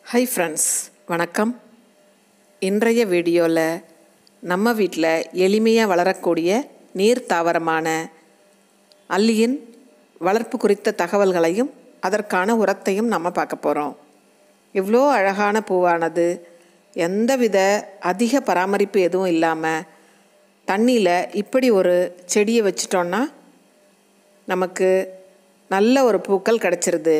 hi friends வணக்கம் இன்றைய வீடியோவில் நம்ம வீட்டில் எளிமையாக வளரக்கூடிய நீர் தாவரமான அல்லியின் வளர்ப்பு குறித்த தகவல்களையும் அதற்கான உரத்தையும் நம்ம பார்க்க போகிறோம் இவ்வளோ அழகான பூவானது எந்தவித அதிக பராமரிப்பு எதுவும் இல்லாமல் தண்ணியில் இப்படி ஒரு செடியை வச்சிட்டோன்னா நமக்கு நல்ல ஒரு பூக்கள் கிடச்சிருது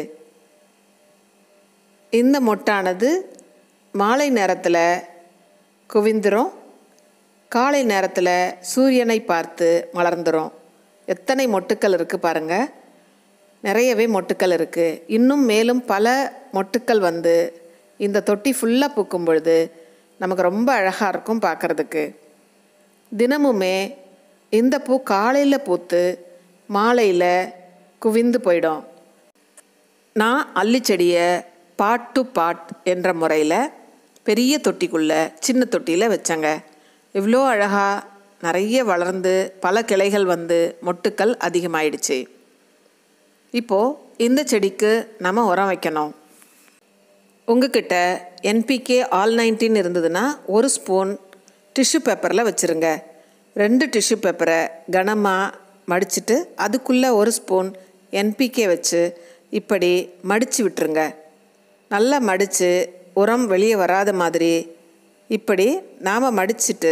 இந்த மொட்டானது மாலை நேரத்தில் குவிந்துரும் காலை நேரத்தில் சூரியனை பார்த்து மலர்ந்துரும் எத்தனை மொட்டுக்கள் இருக்குது பாருங்கள் நிறையவே மொட்டுக்கள் இருக்குது இன்னும் மேலும் பல மொட்டுக்கள் வந்து இந்த தொட்டி ஃபுல்லாக பூக்கும் பொழுது நமக்கு ரொம்ப அழகாக இருக்கும் பார்க்குறதுக்கு தினமுமே இந்த பூ காலையில் பூத்து மாலையில் குவிந்து போயிடும் நான் அல்லி செடியை பாட் டு பாட் என்ற முறையில் பெரிய தொட்டிக்குள்ளே சின்ன தொட்டியில் வச்சேங்க இவ்வளோ அழகாக நிறைய வளர்ந்து பல கிளைகள் வந்து மொட்டுக்கள் அதிகமாயிடுச்சு இப்போது இந்த செடிக்கு நம்ம உரம் வைக்கணும் உங்ககிட்ட என்பிகே ஆல் நைன்டீன் இருந்ததுன்னா ஒரு ஸ்பூன் டிஷ்யூ பேப்பரில் வச்சுருங்க ரெண்டு டிஷ்யூ பேப்பரை கனமாக மடிச்சிட்டு அதுக்குள்ளே ஒரு ஸ்பூன் என்பிகே வச்சு இப்படி மடித்து விட்டுருங்க நல்லா மடித்து உரம் வெளியே வராத மாதிரி இப்படி நாம் மடிச்சிட்டு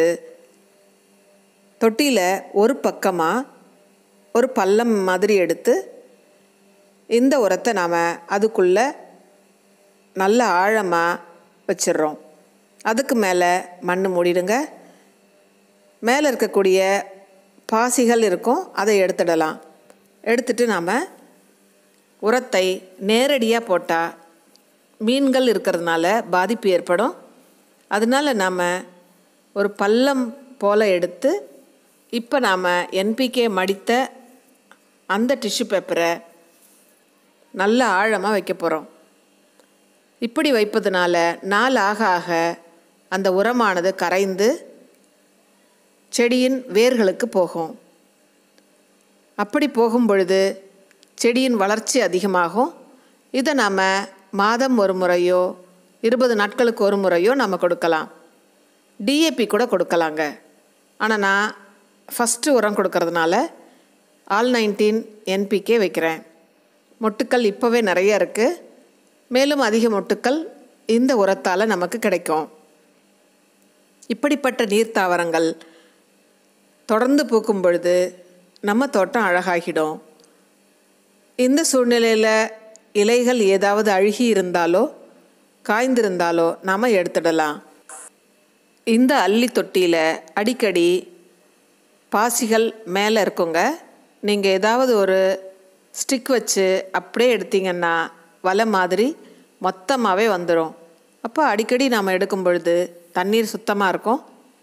தொட்டியில் ஒரு பக்கமாக ஒரு பள்ளம் மாதிரி எடுத்து இந்த உரத்தை நாம் அதுக்குள்ளே நல்ல ஆழமாக வச்சிடுறோம் அதுக்கு மேலே மண் மூடிடுங்க மேலே இருக்கக்கூடிய பாசிகள் இருக்கும் அதை எடுத்துடலாம் எடுத்துட்டு நாம் உரத்தை நேரடியாக போட்டால் மீன்கள் இருக்கிறதுனால பாதிப்பு ஏற்படும் அதனால் நாம் ஒரு பள்ளம் போல் எடுத்து இப்போ நாம் என்பிகே மடித்த அந்த டிஷ்யூ பேப்பரை நல்ல ஆழமாக வைக்க போகிறோம் இப்படி வைப்பதனால நாள் ஆக ஆக அந்த உரமானது கரைந்து செடியின் வேர்களுக்கு போகும் அப்படி போகும் பொழுது செடியின் வளர்ச்சி அதிகமாகும் இதை நாம் மாதம் ஒரு முறையோ இருபது நாட்களுக்கு ஒரு முறையோ நம்ம கொடுக்கலாம் டிஏபி கூட கொடுக்கலாங்க ஆனால் நான் ஃபஸ்ட்டு உரம் கொடுக்கறதுனால ஆல் நைன்டீன் என்பிகே வைக்கிறேன் மொட்டுக்கள் இப்போவே நிறைய இருக்குது மேலும் அதிக மொட்டுக்கள் இந்த உரத்தால் நமக்கு கிடைக்கும் இப்படிப்பட்ட நீர் தாவரங்கள் தொடர்ந்து பூக்கும் பொழுது நம்ம தோட்டம் அழகாகிடும் இந்த சூழ்நிலையில் இலைகள் ஏதாவது அழுகி இருந்தாலோ காய்ந்திருந்தாலோ நாம் எடுத்துடலாம் இந்த அள்ளி தொட்டியில் அடிக்கடி பாசிகள் மேலே இருக்குங்க நீங்கள் ஏதாவது ஒரு ஸ்டிக் வச்சு அப்படியே எடுத்தீங்கன்னா வலை மாதிரி மொத்தமாகவே வந்துடும் அப்போ அடிக்கடி நாம் எடுக்கும் பொழுது தண்ணீர் சுத்தமாக இருக்கும்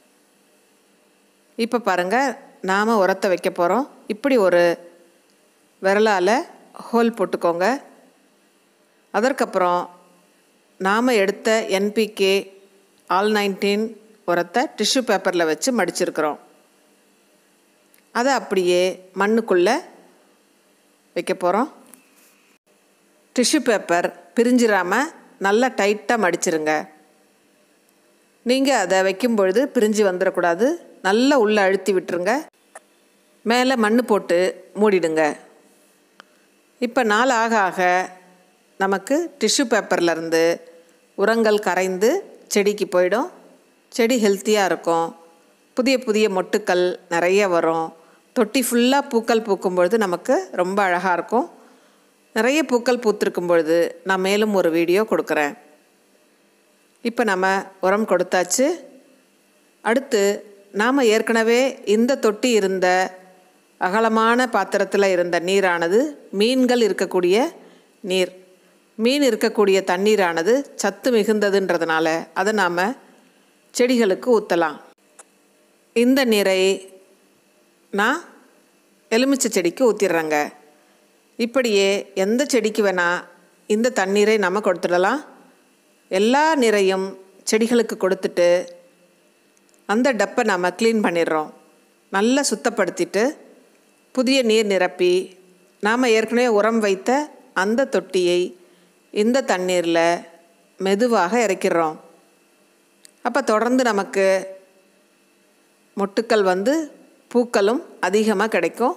இப்போ பாருங்கள் நாம் உரத்தை வைக்க போகிறோம் இப்படி ஒரு விரலால் ஹோல் போட்டுக்கோங்க அதற்கப்புறம் நாம் எடுத்த என்பிகே ஆல் நைன்டீன் உரத்தை டிஷ்யூ பேப்பரில் வச்சு மடிச்சிருக்கிறோம் அதை அப்படியே மண்ணுக்குள்ளே வைக்க போகிறோம் டிஷ்யூ பேப்பர் பிரிஞ்சிடாமல் நல்லா டைட்டாக மடிச்சிருங்க நீங்கள் அதை வைக்கும் பொழுது பிரிஞ்சு வந்துடக்கூடாது நல்லா உள்ளே அழுத்தி விட்டுருங்க மேலே மண் போட்டு மூடிடுங்க இப்போ நாள் ஆக ஆக நமக்கு டிஷ்யூ பேப்பர்லேருந்து உரங்கள் கரைந்து செடிக்கு போயிடும் செடி ஹெல்த்தியாக இருக்கும் புதிய புதிய மொட்டுக்கள் நிறைய வரும் தொட்டி ஃபுல்லாக பூக்கள் பூக்கும் பொழுது நமக்கு ரொம்ப அழகாக இருக்கும் நிறைய பூக்கள் பூத்திருக்கும் பொழுது நான் மேலும் ஒரு வீடியோ கொடுக்குறேன் இப்போ நம்ம உரம் கொடுத்தாச்சு அடுத்து நாம் ஏற்கனவே இந்த தொட்டி இருந்த அகலமான பாத்திரத்தில் இருந்த நீரானது மீன்கள் இருக்கக்கூடிய நீர் மீன் இருக்கக்கூடிய தண்ணீரானது சத்து மிகுந்ததுன்றதுனால அதை நாம் செடிகளுக்கு ஊற்றலாம் இந்த நீரை நான் எலுமிச்சை செடிக்கு ஊற்றிடுறேங்க இப்படியே எந்த செடிக்கு வேணால் இந்த தண்ணீரை நம்ம கொடுத்துடலாம் எல்லா நீரையும் செடிகளுக்கு கொடுத்துட்டு அந்த டப்பை நம்ம க்ளீன் பண்ணிடுறோம் நல்லா சுத்தப்படுத்திட்டு புதிய நீர் நிரப்பி நாம் ஏற்கனவே உரம் வைத்த அந்த தொட்டியை இந்த தண்ணீரில் மெதுவாக இறக்கிடுறோம் அப்போ தொடர்ந்து நமக்கு மொட்டுக்கள் வந்து பூக்களும் அதிகமாக கிடைக்கும்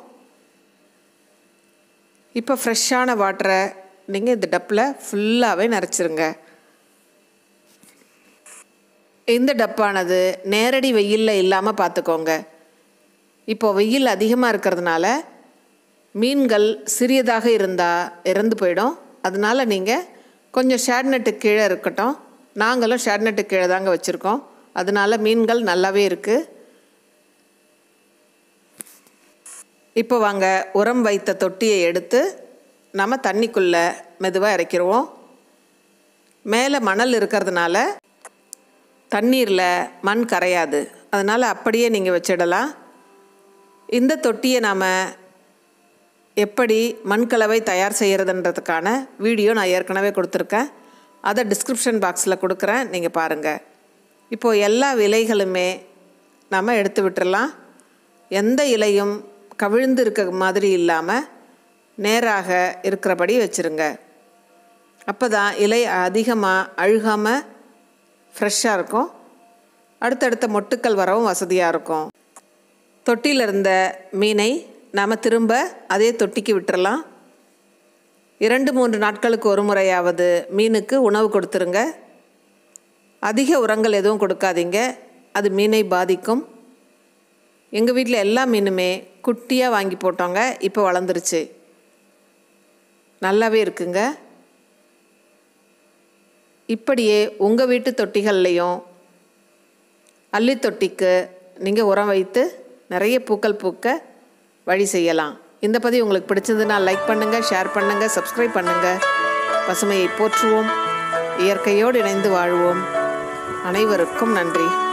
இப்போ ஃப்ரெஷ்ஷான வாட்டரை நீங்கள் இந்த டப்பில் ஃபுல்லாகவே நிறச்சிருங்க இந்த டப்பானது நேரடி வெயிலில் இல்லாமல் பார்த்துக்கோங்க இப்போ வெயில் அதிகமாக இருக்கிறதுனால மீன்கள் சிறியதாக இருந்தால் இறந்து போயிடும் அதனால் நீங்கள் கொஞ்சம் ஷேட்நெட்டு கீழே இருக்கட்டும் நாங்களும் ஷேட்நெட்டு கீழே தாங்க வச்சுருக்கோம் அதனால் மீன்கள் நல்லாவே இருக்குது இப்போ வாங்க உரம் வைத்த தொட்டியை எடுத்து நம்ம தண்ணிக்குள்ளே மெதுவாக இறக்கிடுவோம் மேலே மணல் இருக்கிறதுனால தண்ணீரில் மண் கரையாது அதனால் அப்படியே நீங்கள் வச்சிடலாம் இந்த தொட்டியை நாம் எப்படி மண்கலவை தயார் செய்கிறதுன்றதுக்கான வீடியோ நான் ஏற்கனவே கொடுத்துருக்கேன் அதை டிஸ்கிரிப்ஷன் பாக்ஸில் கொடுக்குறேன் நீங்கள் பாருங்கள் இப்போது எல்லா இலைகளுமே நம்ம எடுத்து விட்டுறலாம் எந்த இலையும் கவிழ்ந்து இருக்க மாதிரி இல்லாமல் நேராக இருக்கிறபடி வச்சுருங்க அப்போ தான் இலை அதிகமாக அழுகாமல் ஃப்ரெஷ்ஷாக இருக்கும் அடுத்தடுத்த மொட்டுக்கள் வரவும் வசதியாக இருக்கும் தொட்டியில் இருந்த மீனை நாம் திரும்ப அதே தொட்டிக்கு விட்டுறலாம் இரண்டு மூன்று நாட்களுக்கு ஒரு முறையாவது மீனுக்கு உணவு கொடுத்துருங்க அதிக உரங்கள் எதுவும் கொடுக்காதீங்க அது மீனை பாதிக்கும் எங்கள் வீட்டில் எல்லா மீனுமே குட்டியாக வாங்கி போட்டோங்க இப்போ வளர்ந்துருச்சு நல்லாவே இருக்குங்க இப்படியே உங்கள் வீட்டு தொட்டிகள்லையும் அள்ளி தொட்டிக்கு நீங்கள் உரம் வைத்து நிறைய பூக்கள் பூக்க வழி செய்யலாம் இந்த பதிவு உங்களுக்கு பிடிச்சதுன்னா லைக் பண்ணுங்கள் ஷேர் பண்ணுங்கள் சப்ஸ்கிரைப் பண்ணுங்கள் பசுமையை போற்றுவோம் இயற்கையோடு இணைந்து வாழ்வோம் அனைவருக்கும் நன்றி